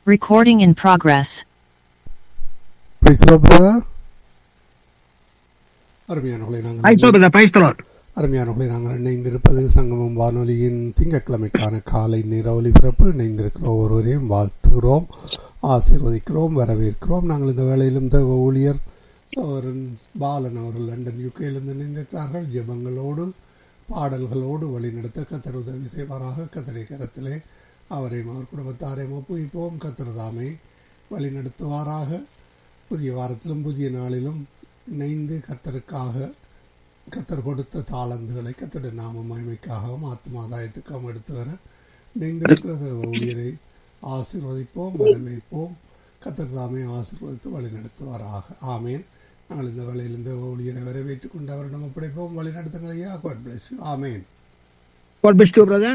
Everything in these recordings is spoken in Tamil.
Recording in progress. Praise the Lord, brother. அருமையானவர்களை I நாங்கள் saw the praise the Lord. அருமையானவர்களை நாங்கள் இணைந்திருப்பது சங்கமம் வானொலியின் திங்கட்கிழமைக்கான காலை நேர ஒலிபரப்பு இணைந்திருக்கிற ஒருவரையும் வாழ்த்துகிறோம் ஆசீர்வதிக்கிறோம் வரவேற்கிறோம் நாங்கள் இந்த வேளையிலும் தேவ ஊழியர் சகோதரன் பாலன் அவர்கள் லண்டன் யுகேயிலிருந்து இணைந்திருக்கிறார்கள் ஜெபங்களோடு பாடல்களோடு வழிநடத்த கத்தர் உதவி செய்வாராக கத்தரை கரத்திலே அவரையும் அவர் குடும்பத்தாரையும் ஒப்புவிப்போம் கத்தர் தாமே வழிநடத்துவாராக புதிய வாரத்திலும் புதிய நாளிலும் இணைந்து கத்தருக்காக கத்தர் கொடுத்த தாளந்துகளை கத்தருடைய நாம மகிமைக்காகவும் ஆத்மாதாயத்துக்காகவும் எடுத்து வர இணைந்திருக்கிற ஊழியரை ஆசீர்வதிப்போம் வரவேற்போம் கத்தர் தாமே ஆசீர்வதித்து வழிநடத்துவாராக ஆமேன் நாங்கள் இந்த வேளையில் இந்த ஊழியரை வரவேற்றுக் கொண்டு அவரிடம் ஒப்படைப்போம் வழிநடத்துங்களையா காட் பிளஸ் ஆமேன் God bless you, brother.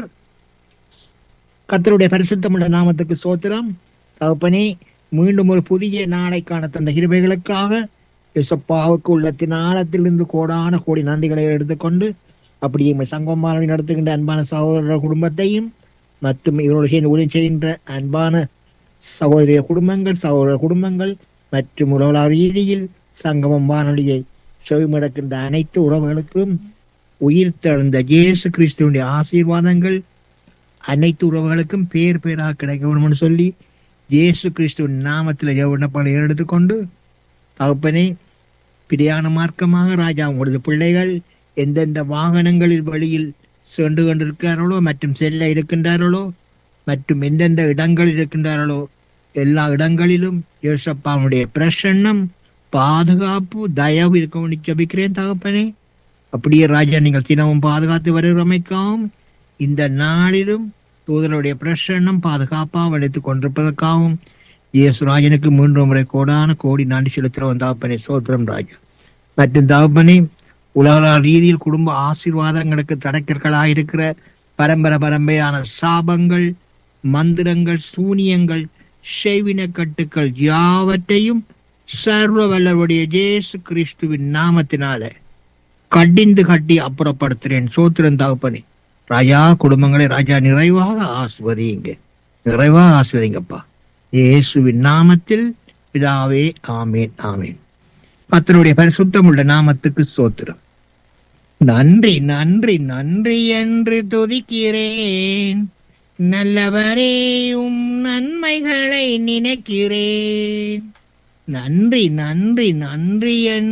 கர்த்தருடைய பரிசுத்தமுள்ள நாமத்துக்கு சோத்திரம் தகப்பனே மீண்டும் ஒரு புதிய நாளைக்கான தந்த கிருபைகளுக்காக யெசப்பாவுக்கு உள்ளத்தின் ஆழத்திலிருந்து கோடான கோடி நன்றிகளை எடுத்துக்கொண்டு அப்படியே எங்கள் சங்கமானவை நடத்துகின்ற அன்பான சகோதரர் குடும்பத்தையும் மற்றும் இவரோடு சேர்ந்து உதவி செய்கின்ற அன்பான சகோதரிய குடும்பங்கள் சகோதர குடும்பங்கள் மற்றும் உறவுளார் ரீதியில் சங்கமம் வானொலியை செவிமடக்கின்ற அனைத்து உறவுகளுக்கும் உயிர் தெழுந்த இயேசு கிறிஸ்துவனுடைய ஆசீர்வாதங்கள் அனைத்து உறவுகளுக்கும் பேர் பேராக கிடைக்க வேண்டும்னு சொல்லி இயேசு கிறிஸ்துவின் நாமத்தில் விண்ணப்பங்களை எடுத்துக்கொண்டு தகப்பனே பிரியான மார்க்கமாக ராஜா உங்களது பிள்ளைகள் எந்தெந்த வாகனங்களில் வழியில் சென்று கொண்டிருக்கிறார்களோ மற்றும் செல்ல இருக்கின்றார்களோ மற்றும் எந்தெந்த இடங்களில் இருக்கின்றார்களோ எல்லா இடங்களிலும் யோசப்பாவுடைய பிரசன்னம் பாதுகாப்பு தயவு இருக்க ஜபிக்கிறேன் தகப்பனே அப்படியே ராஜா நீங்கள் தினமும் பாதுகாத்து வருகிறமைக்காகவும் இந்த நாளிலும் தூதருடைய பிரசன்னம் பாதுகாப்பாக அழைத்துக் கொண்டிருப்பதற்காகவும் இயேசுராஜனுக்கு மூன்று முறை கோடான கோடி நன்றி செலுத்துகிறோம் தகப்பனே சோத்திரம் ராஜா மற்றும் தகப்பனே உலக ரீதியில் குடும்ப ஆசீர்வாதங்களுக்கு தடக்கர்களாக இருக்கிற பரம்பரை பரம்பரையான சாபங்கள் மந்திரங்கள் சூனியங்கள் செய்வின கட்டுக்கள் யாவற்றையும் சர்வ வல்லவருடைய இயேசு கிறிஸ்துவின் நாமத்தினால கடிந்து கட்டி அப்புறப்படுத்துறேன் சோத்திரன் தகப்பனே ராஜா குடும்பங்களை ராஜா நிறைவாக ஆஸ்வதிங்க நிறைவாக ஆஸ்வதிங்கப்பா இயேசுவின் நாமத்தில் பிதாவே ஆமேன் ஆமேன் கத்தருடைய பரிசுத்தமுள்ள நாமத்துக்கு சோத்திரம் நன்றி நன்றி நன்றி என்று துதிக்கிறேன் நல்லவரே உம் நன்மைகளை நினைக்கிறேன் நன்றி நன்றி நன்றி என்று